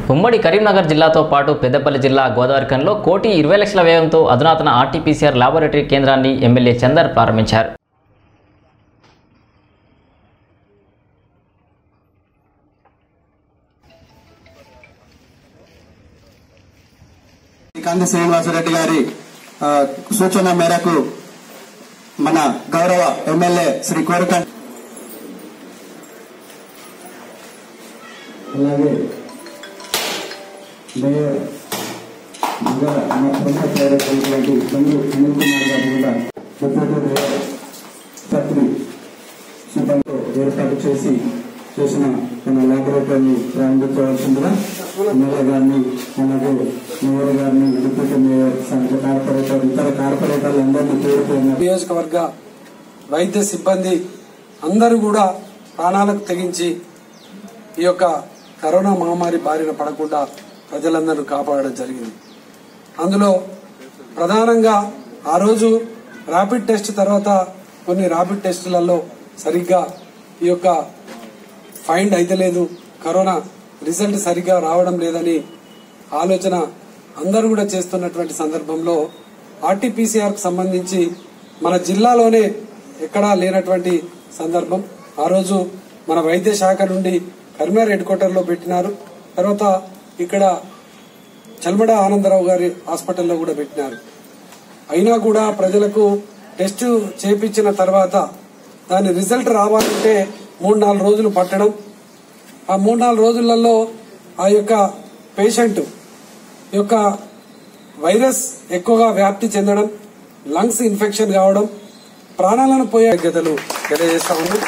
ఉమ్మడి కరీంనగర్ జిల్లాతో పాటు పెద్దపల్లి జిల్లా గోదావరికంలో కోటి ఇరవై లక్షల వ్యయంతో అధునాతన ఆర్టీపీసీఆర్ లాబొరేటరీ కేంద్రాన్ని ఎమ్మెల్యే చందర్ ప్రారంభించారు కంది శ్రీనివాసరెడ్డి గారి ఆ, సూచన మేరకు మన గౌరవ ఎమ్మెల్యే శ్రీ కోరికంట అలాగే మేయర్ ఇంకా మా సొంత ప్రేరకులైనటువంటి బంధు సునీల్ కుమార్ గారు కూడా డిప్యూటీ మేయర్ పత్రి సిబ్బందితో ఏర్పాటు చేసి చేసిన మన లాబొరేటరీని ప్రారంభించవలసిందిగా ఎమ్మెల్యే గారిని అలాగే మేయర్ గారిని డిప్యూటీ మేయర్ సంఘ కార్పొరేటర్ ఇతర కార్పొరేటర్లు అందరినీ కోరుతున్నారు నియోజకవర్గ వైద్య సిబ్బంది అందరూ కూడా ప్రాణాలకు తెగించి ఈ యొక్క కరోనా మహమ్మారి బారిన పడకుండా ప్రజలందరూ కాపాడడం జరిగింది అందులో ప్రధానంగా ఆ రోజు ర్యాపిడ్ టెస్ట్ తర్వాత కొన్ని ర్యాపిడ్ టెస్టులలో సరిగ్గా ఈ యొక్క ఫైండ్ అయితలేదు కరోనా రిజల్ట్ సరిగ్గా రావడం లేదని ఆలోచన అందరూ కూడా చేస్తున్నటువంటి సందర్భంలో ఆర్టీపీసీఆర్ కు సంబంధించి మన జిల్లాలోనే ఎక్కడా లేనటువంటి సందర్భం ఆ రోజు మన వైద్య శాఖ నుండి కరీంనగర్ హెడ్ క్వార్టర్ లో పెట్టినారు తర్వాత ఇక్కడ చల్మడ ఆనందరావు గారి హాస్పిటల్లో కూడా పెట్టినారు అయినా కూడా ప్రజలకు టెస్ట్ చేపించిన తర్వాత దాని రిజల్ట్ రావాలంటే మూడు నాలుగు రోజులు పట్టడం ఆ మూడు నాలుగు రోజులలో ఆ యొక్క పేషెంట్ యొక్క వైరస్ ఎక్కువగా వ్యాప్తి చెందడం లంగ్స్ ఇన్ఫెక్షన్ కావడం ప్రాణాలను పోయే గతలు తెలియజేస్తా ఉన్నాం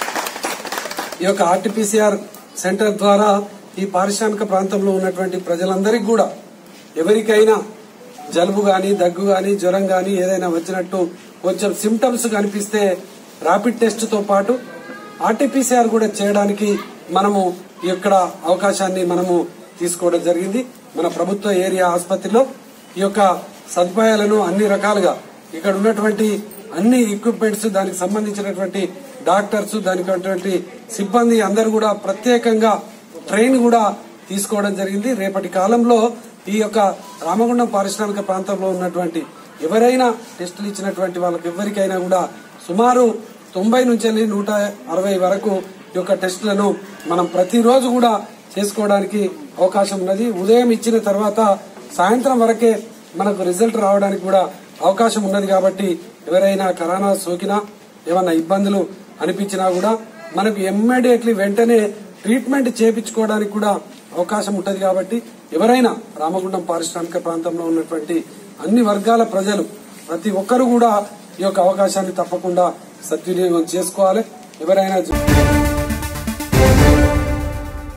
ఈ యొక్క ఆర్టీపీసీఆర్ సెంటర్ ద్వారా ఈ పారిశ్రామిక ప్రాంతంలో ఉన్నటువంటి ప్రజలందరికీ కూడా ఎవరికైనా జలుబు గాని దగ్గు గాని జ్వరం గాని ఏదైనా వచ్చినట్టు కొంచెం సిమ్టమ్స్ కనిపిస్తే ర్యాపిడ్ టెస్ట్ తో పాటు ఆర్టీపీసీఆర్ కూడా చేయడానికి మనము ఇక్కడ అవకాశాన్ని మనము తీసుకోవడం జరిగింది మన ప్రభుత్వ ఏరియా ఆసుపత్రిలో ఈ యొక్క సదుపాయాలను అన్ని రకాలుగా ఇక్కడ ఉన్నటువంటి అన్ని ఎక్విప్మెంట్స్ దానికి సంబంధించినటువంటి డాక్టర్స్ దానికి ఉన్నటువంటి సిబ్బంది అందరూ కూడా ప్రత్యేకంగా ట్రైన్ కూడా తీసుకోవడం జరిగింది రేపటి కాలంలో ఈ యొక్క రామగుండం పారిశ్రామిక ప్రాంతంలో ఉన్నటువంటి ఎవరైనా టెస్టులు ఇచ్చినటువంటి వాళ్ళకి ఎవరికైనా కూడా సుమారు తొంభై నుంచి వెళ్ళి నూట అరవై వరకు ఈ యొక్క టెస్టులను మనం ప్రతిరోజు కూడా చేసుకోవడానికి అవకాశం ఉన్నది ఉదయం ఇచ్చిన తర్వాత సాయంత్రం వరకే మనకు రిజల్ట్ రావడానికి కూడా అవకాశం ఉన్నది కాబట్టి ఎవరైనా కరోనా సోకినా ఏమన్నా ఇబ్బందులు అనిపించినా కూడా మనకు ఇమ్మీడియట్లీ వెంటనే ట్రీట్మెంట్ చేపించుకోవడానికి కూడా అవకాశం ఉంటది కాబట్టి ఎవరైనా రామగుండం పారిశ్రామిక ప్రాంతంలో ఉన్నటువంటి అన్ని వర్గాల ప్రజలు ప్రతి ఒక్కరు కూడా ఈ యొక్క అవకాశాన్ని తప్పకుండా సద్వినియోగం చేసుకోవాలి ఎవరైనా